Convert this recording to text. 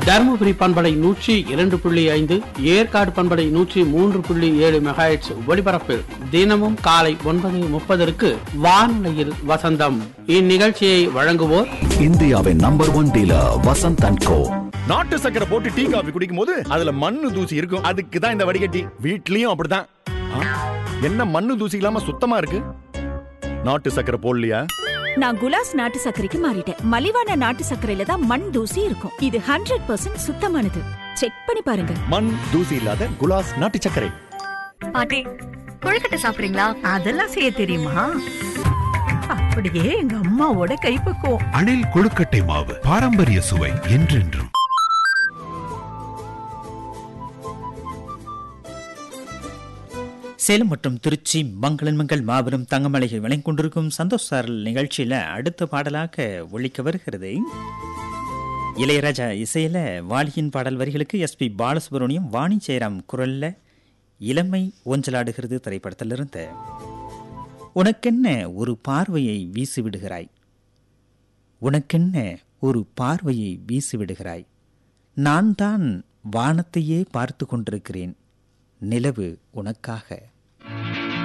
தருமபுரி பண்பலை நூற்றி இரண்டு புள்ளி ஐந்து ஏற்காடு பண்பலை நூற்றி மூன்று புள்ளி ஏழு மெகாஹெட்ஸ் ஒலிபரப்பில் தினமும் காலை ஒன்பது முப்பதற்கு வானொலியில் வசந்தம் இந்நிகழ்ச்சியை வழங்குவோர் இந்தியாவின் number one dealer Vasanth and co நாட்டு சக்கரை போட்டு டீ காபி குடிக்கும் போது அதுல மண்ணு தூசி இருக்கும் அதுக்கு தான் இந்த வடிகட்டி வீட்லயும் அப்படிதான் ஆ, என்ன மண்ணு தூசி இல்லாம சுத்தமா இருக்கு நாட்டு சக்கரை போடலையா நான் குலாஸ் நாட்டு சர்க்கரைக்கு மாறிட்டேன் மலிவான நாட்டு சர்க்கரையில தான் மண் தூசி இருக்கும் இது ஹண்ட்ரட் பர்சன்ட் சுத்தமானது செக் பண்ணி பாருங்க மண் தூசி இல்லாத குலாஸ் நாட்டு சர்க்கரை பாட்டி கொழுக்கட்டை சாப்பிடுறீங்களா அதெல்லாம் செய்ய தெரியுமா அப்படியே எங்க அம்மாவோட கைப்பக்குவம் அணில் கொழுக்கட்டை மாவு பாரம்பரிய சுவை என்றென்றும் சேலம் மற்றும் திருச்சி மங்களன் மங்கள் மாபெரும் தங்கமலைகள் விளங்கிக் கொண்டிருக்கும் சந்தோஷ் சாரல் நிகழ்ச்சியில் அடுத்த பாடலாக ஒழிக்க வருகிறது இளையராஜா இசையில் வாலியின் பாடல் வரிகளுக்கு எஸ்பி பாலசுப்ரமணியம் வாணி ஜெயராம் குரல்ல இளமை ஊஞ்சலாடுகிறது திரைப்படத்திலிருந்து உனக்கென்ன ஒரு பார்வையை வீசிவிடுகிறாய் உனக்கென்ன ஒரு பார்வையை வீசிவிடுகிறாய் நான் தான் வானத்தையே பார்த்து கொண்டிருக்கிறேன் நிலவு உனக்காக